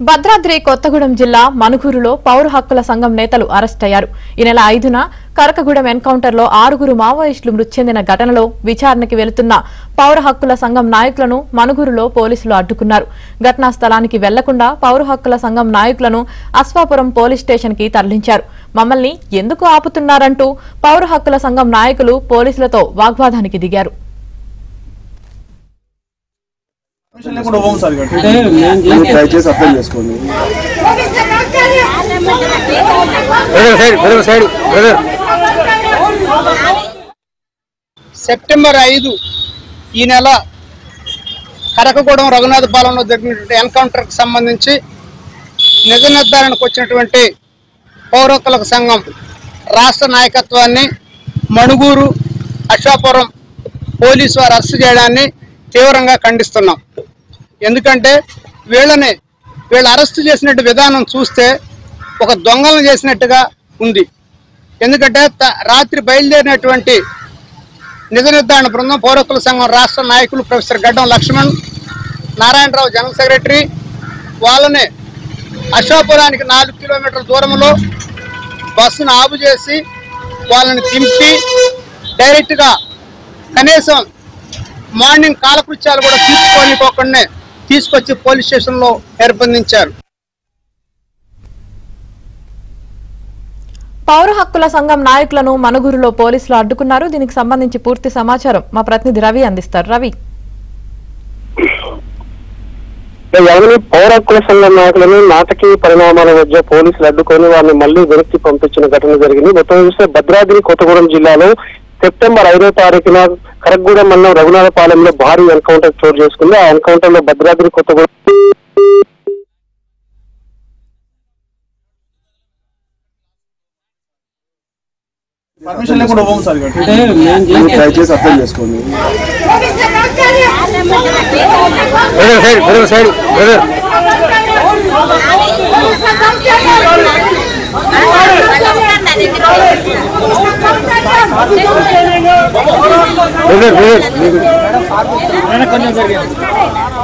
భద్రాద్రి కొత్తగూడెం జిల్లా మనుగురులో పౌర హక్కుల సంఘం నేతలు అరెస్ట్ అయ్యారు ఈ నెల ఐదున కరకగూడెం ఎన్కౌంటర్లో ఆరుగురు మావోయిస్టులు మృతి చెందిన ఘటనలో విచారణకి వెళుతున్న పౌర హక్కుల సంఘం నాయకులను మనుగురులో పోలీసులు అడ్డుకున్నారు ఘటనా స్థలానికి వెళ్లకుండా పౌర హక్కుల సంఘం నాయకులను అశ్వాపురం పోలీస్ స్టేషన్ కి తరలించారు మమ్మల్ని ఎందుకు ఆపుతున్నారంటూ పౌర హక్కుల సంఘం నాయకులు పోలీసులతో వాగ్వాదానికి దిగారు పర్మిషన్ లేకుండా పోము సార్ ఇక్కడ మీరు దయచేసి అర్థం చేసుకోండి సెప్టెంబర్ ఐదు ఈ నెల కరకగూడెం రఘునాథ పాలెంలో జరిగినటువంటి ఎన్కౌంటర్కి సంబంధించి నిజ నిర్ధారణకు వచ్చినటువంటి పౌర హక్కుల సంఘం రాష్ట్ర నాయకత్వాన్ని మణుగూరు అశ్వాపురం పోలీసు వారు అరెస్ట్ చేయడాన్ని తీవ్రంగా ఖండిస్తున్నాం ఎందుకంటే వీళ్ళని వీళ్ళు అరెస్ట్ చేసినట్టు విధానం చూస్తే ఒక దొంగలను చేసినట్టుగా ఉంది ఎందుకంటే త- రాత్రి బయలుదేరినటువంటి నిజ నిర్ధారణ బృందం పౌరకుల సంఘం రాష్ట్ర నాయకులు ప్రొఫెసర్ గడ్డం లక్ష్మణ్ నారాయణరావు జనరల్ సెక్రటరీ వాళ్ళని అశోపురానికి నాలుగు కిలోమీటర్ల దూరంలో బస్సును ఆపు చేసి వాళ్ళని దింపి డైరెక్ట్గా కనీసం మార్నింగ్ కాలకృత్యాలు కూడా తీసుకోనిపోకుండా తీసుకొచ్చి పోలీస్ స్టేషన్లో నిర్బంధించారు పౌర హక్కుల సంఘం నాయకులను మనుగురులో పోలీసులు అడ్డుకున్నారు దీనికి సంబంధించి పూర్తి సమాచారం మా ప్రతినిధి రవి అందిస్తారు రవి ఎవరిని పౌర హక్కుల సంఘం నాయకులను నాటకీయ పరిణామాల మధ్య పోలీసులు అడ్డుకొని వారిని మళ్లీ వెనక్కి పంపించిన ఘటన జరిగింది మొత్తం చూస్తే భద్రాద్రి కొత్తగూడెం జిల్లాలో సెప్టెంబర్ ఐదో తారీఖున కరగూడెం మండలం రఘునాథపాలెంలో భారీ ఎన్కౌంటర్ చోటు చేసుకుంది ఆ ఎన్కౌంటర్ లో భద్రాద్రి కొత్తగూడెం పర్మిషన్ లేకుండా పోము సార్ ఇక్కడ మీరు దయచేసి అర్థం చేసుకోండి కొంచెం